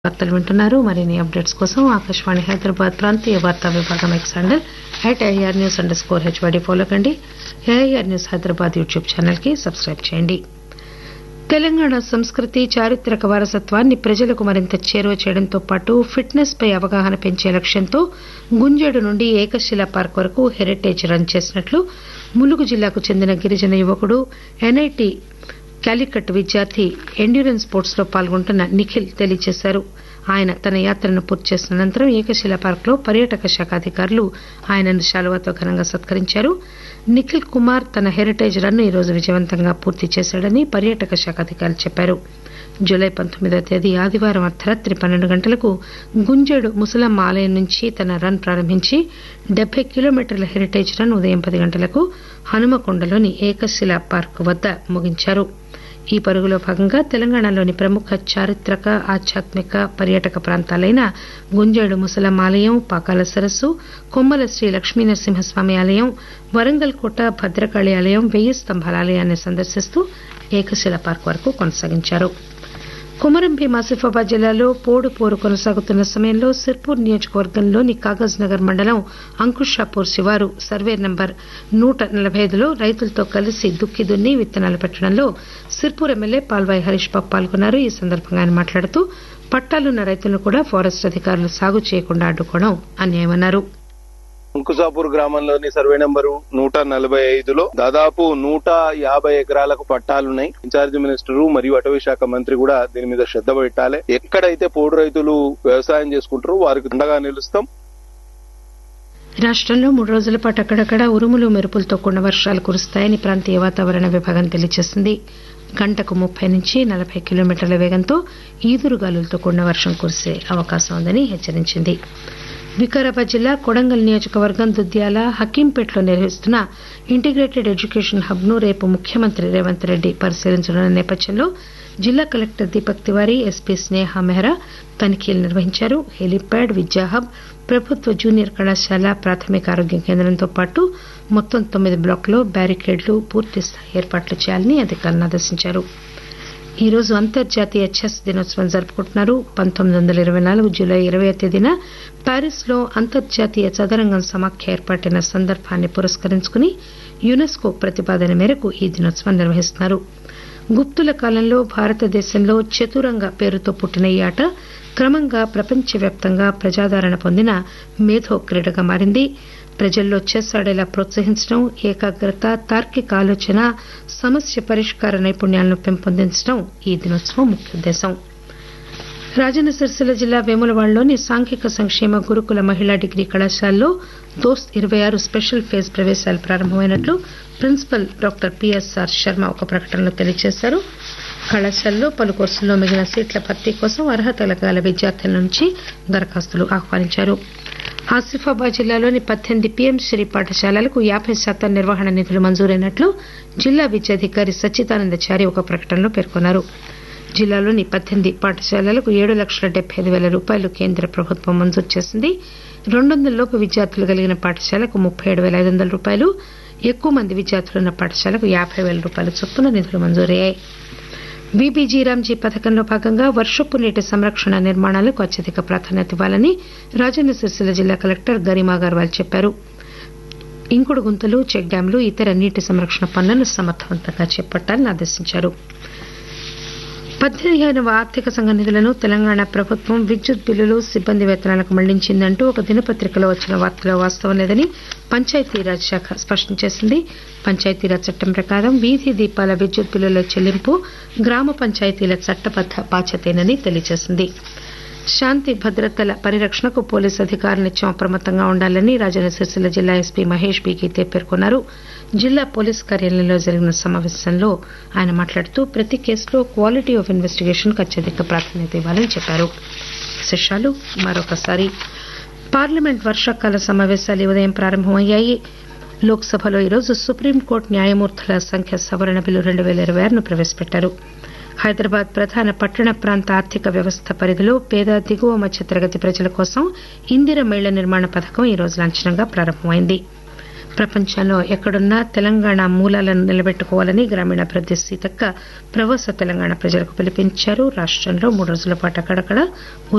వార్తలు వింటున్నారు మరిన్ని అప్డేట్స్ కోసం ఆకాశవాణి హైదరాబాద్ ప్రాంతీయ వార్తా విభాగం X handle at AR news underscore HYD follow కండి AIR news Hyderabad YouTube channel కి సబ్స్క్రైబ్ చేయండి తెలంగాణ సంస్కృతి చారిత్రక వారసత్వాన్ని ప్రజలకు మరింత చేరువ చేయడంతో పాటు ఫిట్నెస్ పై అవగాహన పెంచే లక్ష్యంతో గుంజేడు నుండి ఏకశిలా పార్క్ వరకు హెరిటేజ్ రన్ చేసినట్లు ములుగు జిల్లాకు చెందిన గిరిజన యువకుడు ఎన్ఐటి కాలికట్ విద్యార్థి ఎండ్యూరెన్స్ స్పోర్ట్స్ లో పాల్గొంటున్న నిఖిల్ తెలియజేశారు ఆయన తన యాత్రను పూర్తి చేసిన అనంతరం ఏకశిలా పార్క్ లో పర్యాటక శాఖ అధికారులు ఆయనను శాలువాతో ఘనంగా సత్కరించారు నిఖిల్ కుమార్ తన హెరిటేజ్ రన్ ఈ రోజు విజయవంతంగా పూర్తి చేశాడని పర్యాటక శాఖ అధికారులు చెప్పారు జూలై పంతొమ్మిదవ తేదీ ఆదివారం అర్ధరాత్రి పన్నెండు గంటలకు గుంజేడు ముసలమ్మ ఆలయం నుంచి తన రన్ ప్రారంభించి డెబ్బై కిలోమీటర్ల హెరిటేజ్ రన్ ఉదయం పది గంటలకు హనుమకొండలోని ఏకశిలా పార్క్ వద్ద ముగించారు ఈ పరుగులో భాగంగా తెలంగాణలోని ప్రముఖ చారిత్రక ఆధ్యాత్మిక పర్యాటక ప్రాంతాలైన గుంజేడు ముసలమ్మ ఆలయం పాకాల సరస్సు కొమ్మల శ్రీ లక్ష్మీనరసింహస్వామి ఆలయం వరంగల్ కోట భద్రకాళి ఆలయం వెయ్యి స్తంభాల ఆలయాన్ని సందర్శిస్తూ ఏకశిల పార్క్ వరకు కొనసాగించారు కుమరం భీం ఆసిఫాబాద్ జిల్లాలో పోడు పోరు కొనసాగుతున్న సమయంలో సిర్పూర్ నియోజకవర్గంలోని కాగజ్ నగర్ మండలం అంకుషాపూర్ శివారు సర్వే నంబర్ నూట నలబై ఐదులో రైతులతో కలిసి దుక్కి దున్ని విత్తనాలు పెట్టడంలో సిర్పూర్ ఎమ్మెల్యే పాల్వాయి హరీష్ బాబు పాల్గొన్నారు ఈ సందర్భంగా ఆయన మాట్లాడుతూ పట్టాలున్న రైతులను కూడా ఫారెస్ట్ అధికారులు సాగు చేయకుండా అడ్డుకోవడం అన్యాయమన్నారు అంకుసాపూర్ గ్రామంలోని సర్వే నెంబరు నూట నలభై ఐదులో దాదాపు నూట యాభై ఎకరాలకు పట్టాలున్నాయి ఇన్ఛార్జి మినిస్టరు మరియు అటవీ శాఖ మంత్రి కూడా దీని మీద శ్రద్ధ పెట్టాలి ఎక్కడైతే పోడు రైతులు వ్యవసాయం చేసుకుంటారో వారికి అండగా నిలుస్తాం రాష్టంలో మూడు రోజుల పాటు అక్కడక్కడ ఉరుములు మెరుపులతో కూడిన వర్షాలు కురుస్తాయని ప్రాంతీయ వాతావరణ విభాగం తెలియజేసింది గంటకు ముప్పై నుంచి నలభై కిలోమీటర్ల వేగంతో ఈదురుగాలులతో కూడిన వర్షం కురిసే అవకాశం ఉందని హెచ్చరించింది వికారాబాద్ జిల్లా కొడంగల్ నియోజకవర్గం దుద్యాల హకీంపేటలో నిర్వహిస్తున్న ఇంటిగ్రేటెడ్ ఎడ్యుకేషన్ హబ్ ను రేపు ముఖ్యమంత్రి రేవంత్ రెడ్డి పరిశీలించనున్న నేపథ్యంలో జిల్లా కలెక్టర్ దీపక్ తివారీ ఎస్పీ స్నేహ మెహ్రా తనిఖీలు నిర్వహించారు హెలీప్యాడ్ విద్యా హబ్ ప్రభుత్వ జూనియర్ కళాశాల ప్రాథమిక ఆరోగ్య కేంద్రంతో పాటు మొత్తం తొమ్మిది బ్లాకుల్లో బ్యారికేడ్లు పూర్తిస్థాయి ఏర్పాట్లు చేయాలని అధికారులను ఆదేశించారు ఈ రోజు అంతర్జాతీయ చెస్ దినోత్సవం జరుపుకుంటున్నారు పంతొమ్మిది వందల ఇరవై నాలుగు జూలై ఇరవై తేదీన ప్యారిస్ లో అంతర్జాతీయ చదరంగం సమాఖ్య ఏర్పాటైన సందర్భాన్ని పురస్కరించుకుని యునెస్కో ప్రతిపాదన మేరకు ఈ దినోత్సవం నిర్వహిస్తున్నారు గుప్తుల కాలంలో భారతదేశంలో చతురంగ పేరుతో పుట్టిన ఈ ఆట క్రమంగా ప్రపంచవ్యాప్తంగా ప్రజాదరణ పొందిన మేధో క్రీడగా మారింది ప్రజల్లో చెస్ ఆడేలా ప్రోత్సహించడం ఏకాగ్రత తార్కిక ఆలోచన సమస్య పరిష్కార నైపుణ్యాలను పెంపొందించడం ఈ దినోత్సవం ముఖ్య ఉద్దేశం రాజన్న సిరిసిల్ల జిల్లా వేములవాడలోని సాంఘిక సంక్షేమ గురుకుల మహిళా డిగ్రీ కళాశాలలో దోస్త్ ఇరవై ఆరు స్పెషల్ ఫేజ్ ప్రవేశాలు ప్రారంభమైనట్లు ప్రిన్సిపల్ డాక్టర్ పిఎస్ఆర్ శర్మ ఒక ప్రకటనలో తెలియజేశారు కళాశాలలో పలు కోర్సుల్లో మిగిలిన సీట్ల భర్తీ కోసం అర్హత గల విద్యార్థుల నుంచి దరఖాస్తులు ఆహ్వానించారు ఆసిఫాబాద్ జిల్లాలోని పద్దెనిమిది పీఎంశ్రీ పాఠశాలలకు యాబై శాతం నిర్వహణ నిధులు మంజూరైనట్లు జిల్లా విద్యాధికారి సచ్చిదానందచారి ఒక ప్రకటనలో పేర్కొన్నారు జిల్లాలోని పద్దెనిమిది పాఠశాలలకు ఏడు లక్షల డెబ్బై ఐదు వేల రూపాయలు కేంద్ర ప్రభుత్వం మంజూరు చేసింది రెండు వందల లోపు విద్యార్థులు కలిగిన పాఠశాలకు ముప్పై ఏడు వేల ఐదు వందల రూపాయలు ఎక్కువ మంది విద్యార్థులున్న పాఠశాలకు యాబై వేల రూపాయల చొప్పున నిధులు మంజూరయ్యాయి బీబీజీ రామ్జీ పథకంలో భాగంగా వర్షపు నీటి సంరక్షణ నిర్మాణాలకు అత్యధిక ప్రాధాన్యత ఇవ్వాలని రాజన్న సిరిసిల్ల జిల్లా కలెక్టర్ గరిమా అగర్వాల్ చెప్పారు ఇంకుడు గుంతలు చెక్ డ్యాంలు ఇతర నీటి సంరక్షణ పనులను సమర్థవంతంగా చేపట్టాలని ఆదేశించారు పద్దెనిమిదవ ఆర్థిక సంఘ నిధులను తెలంగాణ ప్రభుత్వం విద్యుత్ బిల్లులు సిబ్బంది వేతనాలకు మళ్లించిందంటూ ఒక దినపత్రికలో వచ్చిన వార్తలో వాస్తవం లేదని పంచాయతీరాజ్ శాఖ స్పష్టం చేసింది పంచాయతీరాజ్ చట్టం ప్రకారం వీధి దీపాల విద్యుత్ బిల్లుల చెల్లింపు గ్రామ పంచాయతీల చట్టబద్ద బాధ్యతేనని తెలియజేసింది శాంతి భద్రతల పరిరక్షణకు పోలీసు అధికారులు నిత్యం అప్రమత్తంగా ఉండాలని రాజన్న సిరిసిల్ల జిల్లా ఎస్పీ మహేష్ బి గీతే పేర్కొన్నారు జిల్లా పోలీస్ కార్యాలయంలో జరిగిన సమావేశంలో ఆయన మాట్లాడుతూ ప్రతి కేసులో క్వాలిటీ ఆఫ్ ఇన్వెస్టిగేషన్ కు అత్యధిక ప్రాధాన్యత ఇవ్వాలని చెప్పారు శిషాలు మరొకసారి పార్లమెంట్ వర్షాకాల సమావేశాలు ఉదయం ప్రారంభమయ్యాయి లోక్సభలో ఈరోజు సుప్రీంకోర్టు న్యాయమూర్తుల సంఖ్య సవరణ బిల్లు రెండు పేల ఇరవై ఆరును ప్రవేశపెట్టారు హైదరాబాద్ ప్రధాన పట్టణ ప్రాంత ఆర్థిక వ్యవస్థ పరిధిలో పేద దిగువ మధ్య తరగతి ప్రజల కోసం ఇందిర మేళ్ల నిర్మాణ పథకం ఈ రోజు లాంఛనంగా ప్రారంభమైంది ప్రపంచంలో ఎక్కడున్నా తెలంగాణ మూలాలను నిలబెట్టుకోవాలని గ్రామీణాభివృద్ది సీతక్క ప్రవాస తెలంగాణ ప్రజలకు పిలుపునిచ్చారు రాష్టంలో మూడు రోజుల పాటు అక్కడక్కడ